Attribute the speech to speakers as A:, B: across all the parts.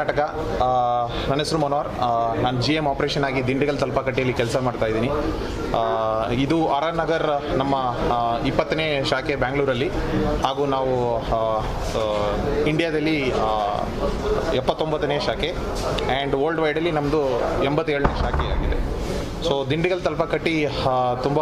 A: ಕರ್ನಾಟಕ ಆ, ನನ್ನ ಹೆಸರು ಮನೋಹರ್ ಆ, ನಾನು ಜಿ ಎಮ್ ಆಪರೇಷನ್ ಆಗಿ ದಿಂಡಿಗಲ್ ತಲಪಾಕಟ್ಟೆಯಲ್ಲಿ ಕೆಲಸ ಮಾಡ್ತಾ ಇದ್ದೀನಿ ಆ, ಇದು ಆರ್ ಆರ್ ನಗರ್ ನಮ್ಮ ಆ, ಇಪ್ಪತ್ತನೇ ಶಾಖೆ ಬ್ಯಾಂಗ್ಳೂರಲ್ಲಿ ಹಾಗೂ ನಾವು ಆ, ಆ, ಇಂಡಿಯಾದಲ್ಲಿ ಆ, ಎಪ್ಪತ್ತೊಂಬತ್ತನೇ ಶಾಖೆ ಆ್ಯಂಡ್ ವರ್ಲ್ಡ್ ವೈಡಲ್ಲಿ ನಮ್ಮದು ಎಂಬತ್ತೇಳನೇ ಶಾಖೆ ಆಗಿದೆ ಸೊ ದಿಂಡಿಗಲ್ ತಲಪಾಕಟ್ಟಿ ತುಂಬ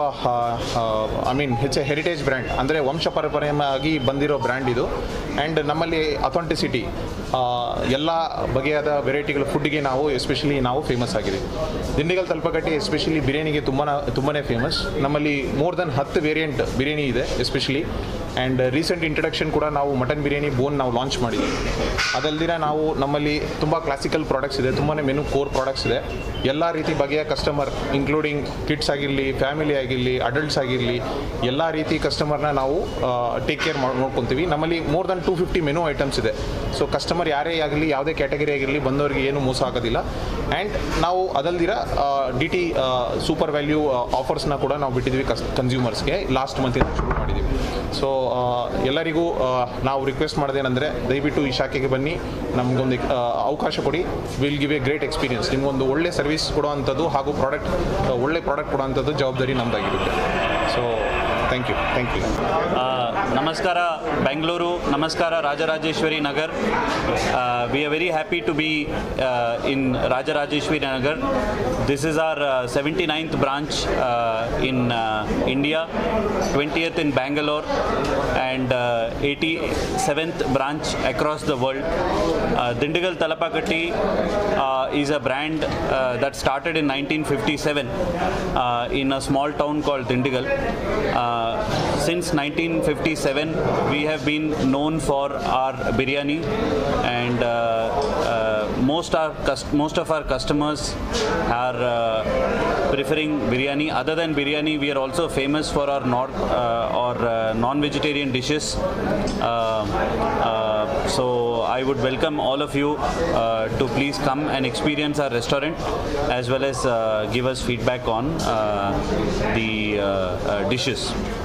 A: I mean it's a heritage brand ಅಂದರೆ ವಂಶ ಪರಂಪರೆಯಾಗಿ ಬಂದಿರೋ ಬ್ರ್ಯಾಂಡ್ ಇದು ಆ್ಯಂಡ್ ನಮ್ಮಲ್ಲಿ ಅಥೆಂಟಿಸಿಟಿ ಎಲ್ಲ ಬಗೆಯಾದ ವೆರೈಟಿಗಳ ಫುಡ್ಗೆ ನಾವು ಎಸ್ಪೆಷಲಿ ನಾವು ಫೇಮಸ್ ಆಗಿದೆ ದಿಂಡಿಗಲ್ ತಲಪಾಕಟ್ಟಿ ಎಸ್ಪೆಷಲಿ ಬಿರಿಯಾನಿಗೆ ತುಂಬ ತುಂಬಾ ಫೇಮಸ್ ನಮ್ಮಲ್ಲಿ ಮೋರ್ ದೆನ್ ಹತ್ತು ವೇರಿಯಂಟ್ ಬಿರಿಯಾನಿ ಇದೆ ಎಸ್ಪೆಷಲಿ ಆ್ಯಂಡ್ ರೀಸೆಂಟ್ ಇಂಟ್ರಡಕ್ಷನ್ ಕೂಡ ನಾವು ಮಟನ್ ಬಿರಿಯಾನಿ ಬೋನ್ ನಾವು ಲಾಂಚ್ ಮಾಡಿದ್ದೀವಿ ಅದಲ್ದಿರ ನಾವು ನಮ್ಮಲ್ಲಿ ತುಂಬ ಕ್ಲಾಸಿಕಲ್ ಪ್ರಾಡಕ್ಟ್ಸ್ ಇದೆ ತುಂಬಾ ಮೆನು ಕೋರ್ ಪ್ರಾಡಕ್ಟ್ಸ್ ಇದೆ ಎಲ್ಲ ರೀತಿ ಬಗೆಯ ಕಸ್ಟಮರ್ ಇನ್ಕ್ಲೂಡಿಂಗ್ ಕಿಡ್ಸ್ ಆಗಿರಲಿ ಫ್ಯಾಮಿಲಿ ಆಗಿರಲಿ ಅಡಲ್ಟ್ಸ್ ಆಗಿರಲಿ ಎಲ್ಲ ರೀತಿ ಕಸ್ಟಮರ್ನ ನಾವು ಟೇಕ್ ಕೇರ್ ಮಾಡಿ ನೋಡ್ಕೊತೀವಿ ನಮ್ಮಲ್ಲಿ more than two fifty menu items ಇದೆ ಸೊ ಕಸ್ಟಮರ್ ಯಾರೇ ಆಗಲಿ ಯಾವುದೇ ಕ್ಯಾಟಗರಿ ಆಗಿರಲಿ ಬಂದವರಿಗೆ ಏನು ಮೋಸ ಆಗೋದಿಲ್ಲ ಆ್ಯಂಡ್ ನಾವು ಅದಲ್ದಿರ ಡಿ ಟಿ ಸೂಪರ್ ವ್ಯಾಲ್ಯೂ ಆಫರ್ಸ್ನ ಕೂಡ ನಾವು ಬಿಟ್ಟಿದ್ವಿ ಕಸ್ ಕನ್ಸ್ಯೂಮರ್ಸ್ಗೆ ಲಾಸ್ಟ್ ಮಂತಿಂದ ಶುರು ಮಾಡಿದ್ದೀವಿ ಸೊ ಎಲ್ಲರಿಗೂ ಆ, ನಾವು ರಿಕ್ವೆಸ್ಟ್ ಮಾಡೋದೇನೆಂದರೆ ದಯವಿಟ್ಟು ಈ ಶಾಖೆಗೆ ಬನ್ನಿ ನಮಗೊಂದು ಅವಕಾಶ ಕೊಡಿ will give a great experience ನಿಮಗೊಂದು ಒಳ್ಳೆ ಸರ್ವಿಸ್ ಕೊಡುವಂಥದ್ದು ಹಾಗೂ ಪ್ರಾಡಕ್ಟ್ ಒಳ್ಳೆ ಪ್ರಾಡಕ್ಟ್ ಕೊಡುವಂಥದ್ದು ಜವಾಬ್ದಾರಿ ನಮ್ಮದಾಗಿರುತ್ತೆ so thank you thank you
B: ಆ, ನಮಸ್ಕಾರ ಬೆಂಗಳೂರು ನಮಸ್ಕಾರ Rajarajeshwari Nagar we are very happy to be in Rajarajeshwari Nagar this is our seventy ninth branch in India twentieth in Bangalore and eighty seventh branch across the world Dindigul Thalappakatti is a brand that started in 1957 uh, in a small town called Dindigal. Uh, since 1957, we have been known for our biryani, and uh, uh, most our cus- most of our customers are uh, preferring biryani. Other than biryani, we are also famous for our north uh, or uh, non-vegetarian dishes. Uh, uh, so I would welcome all of you uh, to please come and experience our restaurant as well as uh, give us feedback on uh, the uh, uh, dishes.